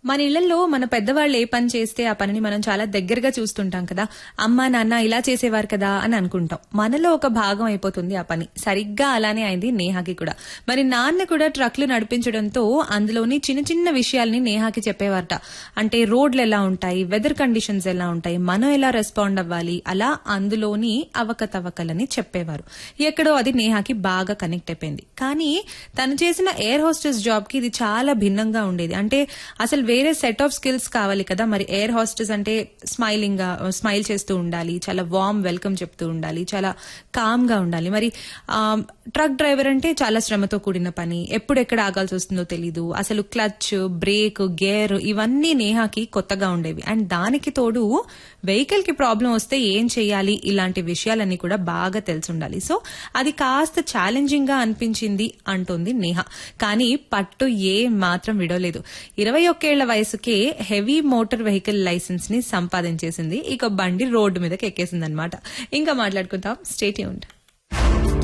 మన ఇళ్లలో మన పెద్దవాళ్ళు ఏ పని చేస్తే ఆ పనిని మనం చాలా దగ్గరగా చూస్తుంటాం కదా అమ్మా నాన్న ఇలా చేసేవారు కదా అని అనుకుంటాం మనలో ఒక భాగం అయిపోతుంది ఆ పని సరిగ్గా అలానే అయింది నేహాకి కూడా మరి నాన్న కూడా ట్రక్లు నడిపించడంతో అందులోని చిన్న చిన్న విషయాల్ని నేహాకి చెప్పేవారట అంటే రోడ్లు ఎలా ఉంటాయి వెదర్ కండిషన్స్ ఎలా ఉంటాయి మనం ఎలా రెస్పాండ్ అవ్వాలి అలా అందులోని అవకతవకలని చెప్పేవారు ఎక్కడో అది నేహాకి బాగా కనెక్ట్ అయిపోయింది కానీ తను చేసిన ఎయిర్ హోస్టెస్ జాబ్ కి ఇది చాలా భిన్నంగా ఉండేది అంటే అసలు వేరే సెట్ ఆఫ్ స్కిల్స్ కావాలి కదా మరి ఎయిర్ హోస్టెస్ అంటే స్మైలింగ్ గా స్మైల్ చేస్తూ ఉండాలి చాలా వార్మ్ వెల్కమ్ చెప్తూ ఉండాలి చాలా కామ్ గా ఉండాలి మరి ట్రక్ డ్రైవర్ అంటే చాలా శ్రమతో కూడిన పని ఎప్పుడు ఎక్కడ ఆగాల్సి వస్తుందో తెలీదు అసలు క్లచ్ బ్రేక్ గేర్ ఇవన్నీ నేహాకి కొత్తగా ఉండేవి అండ్ దానికి తోడు వెహికల్ కి ప్రాబ్లం వస్తే ఏం చేయాలి ఇలాంటి విషయాలన్నీ కూడా బాగా తెలిసి ఉండాలి సో అది కాస్త ఛాలెంజింగ్ గా అనిపించింది అంటుంది నేహ కానీ పట్టు ఏ మాత్రం విడవలేదు ఇరవై ఒక్కేళ్ల వయసుకే హెవీ మోటార్ వెహికల్ లైసెన్స్ ని సంపాదించేసింది ఇక బండి రోడ్డు మీదకి ఎక్కేసింది అనమాట ఇంకా మాట్లాడుకుందాం స్టేట్ యూంట్